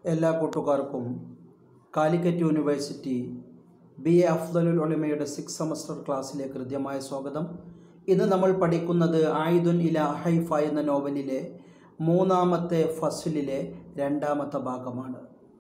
എല്ലാ കൂട്ടുകാർക്കും Calicut university B A അഫ്ദലുൽ ഒളിമയുടെ സിക്സ് സെമസ്റ്റർ ക്ലാസ്സിലേക്ക് ഹൃദ്യമായ സ്വാഗതം ഇന്ന് നമ്മൾ പഠിക്കുന്നത് ആയിദുൻ ഇല ഹൈഫ എന്ന നോവലിലെ മൂന്നാമത്തെ ഫസ്ലിലെ രണ്ടാമത്തെ ഭാഗമാണ്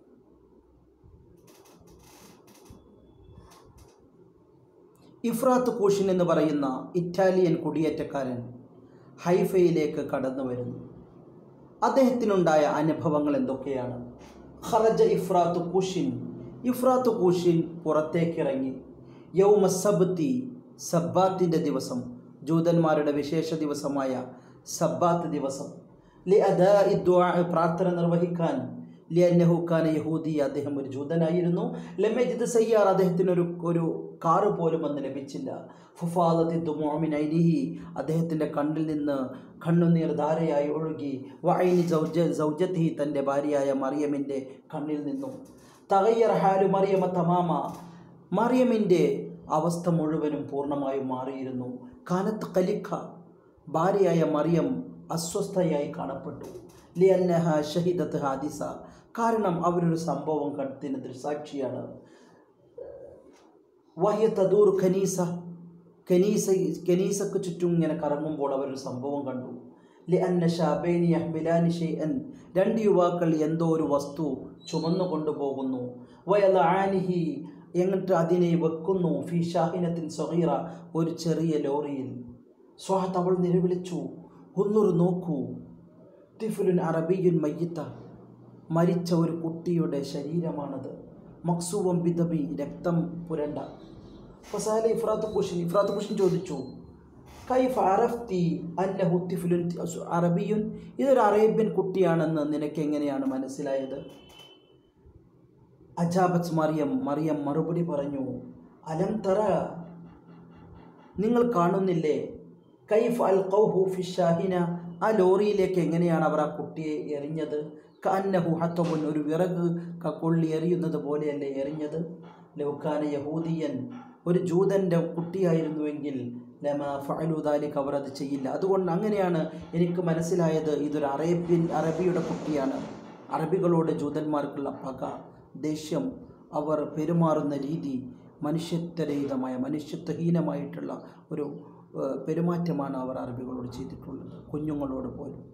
ഇഫ്രാത്ത് കൂഷിൻ എന്ന് പറയുന്ന ഇറ്റാലിയൻ കുടിയേറ്റക്കാരൻ ഹൈഫയിലേക്ക് കടന്നു വരുന്നു അദ്ദേഹത്തിനുണ്ടായ അനുഭവങ്ങൾ എന്തൊക്കെയാണ് ഖറജ ഇഫ്രാത്ത് കൂഷിൻ ഇഫ്രാത്ത് കൂഷിൻ പുറത്തേക്കിറങ്ങി യൗമ സബ്തി സബ്ബാത്തിൻ്റെ ദിവസം ജൂതന്മാരുടെ വിശേഷ ദിവസമായ സബ്ബാത്ത് ദിവസം ലി അദാ പ്രാർത്ഥന നിർവഹിക്കാൻ ലി അന്നഹുഖാന യഹൂദി അദ്ദേഹം ഒരു ജൂതനായിരുന്നു ലമജിദ് സയ്യാർ അദ്ദേഹത്തിന് ഒരു ഒരു കാറ് പോലും അന്ന് ലഭിച്ചില്ല ഫുഫാദത്തി ദുമോമിനൈനിഹി അദ്ദേഹത്തിൻ്റെ കണ്ണിൽ നിന്ന് കണ്ണുനീർ ധാരയായി ഒഴുകി വൈനി സൗജ സൗജത്തി തൻ്റെ ഭാര്യയായ മറിയമിൻ്റെ കണ്ണിൽ നിന്നും തകയ്യർ ഹാലു മറിയമ തമാമ മറിയമിൻ്റെ അവസ്ഥ മുഴുവനും പൂർണ്ണമായും മാറിയിരുന്നു കാനത്ത് കലിഖ ഭാര്യയായ മറിയം അസ്വസ്ഥയായി കാണപ്പെട്ടു ലിയന്നഹ ഷഹിദത്ത് ഹാദിസ കാരണം അവരൊരു സംഭവം കണ്ടതിന് ദൃസാക്ഷിയാണ് വഹ്യ തദൂർ ഖനീസ കനീസ കനീസക്ക് ചുറ്റും ഇങ്ങനെ കറങ്ങുമ്പോൾ അവരൊരു സംഭവം കണ്ടു ലി അന്ന ഷാബൈനി അഹ്മിലാനി ഷെയ്അൻ രണ്ട് യുവാക്കൾ എന്തോ ഒരു വസ്തു ചുമന്നു കൊണ്ടുപോകുന്നു വയല ആനിഹി എന്നിട്ട് അതിനെ വെക്കുന്നു ഫി ഷാഹിനത്തിൻ സൊഹീറ ഒരു ചെറിയ ലോറിയിൽ സ്വാഹത്ത് അവൾ നിലവിളിച്ചു ഒന്നൊരു നോക്കൂ തിഫുലുൻ അറബിയുൻ മയ്യത്ത മരിച്ച ഒരു കുട്ടിയുടെ ശരീരമാണത് മക്സൂവം ബിദബി രക്തം പുരണ്ട ഫസാല ഇഫ്രാത്ത് കുഷിൻ ഇഫ്രാത്ത് കുഷിൻ ചോദിച്ചു കൈഫ് അറഫ്തി അന്നഹു തിഫുലുൻ അറബിയുൻ ഇതൊരു അറേബ്യൻ കുട്ടിയാണെന്ന് നിനക്ക് എങ്ങനെയാണ് മനസ്സിലായത് അജാബത്ത് മറിയം മറിയം മറുപടി പറഞ്ഞു അലം തറ നിങ്ങൾ കാണുന്നില്ലേ കൈഫ് അൽ കൗഹു ഫി ഷാഹിന ആ ലോറിയിലേക്ക് എങ്ങനെയാണ് അവർ ആ കുട്ടിയെ എറിഞ്ഞത് കന്നഹു ഹത്തബുൻ ഒരു വിറക് കൊള്ളി എറിയുന്നത് പോലെയല്ലേ എറിഞ്ഞത് ലൗക്കാന യഹൂദിയൻ ഒരു ജൂതൻ്റെ കുട്ടിയായിരുന്നുവെങ്കിൽ ലമ ഫഅലുദാലിക്ക് അവർ അത് ചെയ്യില്ല അതുകൊണ്ട് അങ്ങനെയാണ് എനിക്ക് മനസ്സിലായത് ഇതൊരു അറേബ്യൻ അറബിയുടെ കുട്ടിയാണ് അറബികളോട് ജൂതന്മാർക്കുള്ള പക ദേഷ്യം അവർ പെരുമാറുന്ന രീതി മനുഷ്യത്വരഹിതമായ മനുഷ്യത്വഹീനമായിട്ടുള്ള ഒരു പെരുമാറ്റമാണ് അവർ അറബികളോട് ചെയ്തിട്ടുള്ളത് കുഞ്ഞുങ്ങളോട് പോലും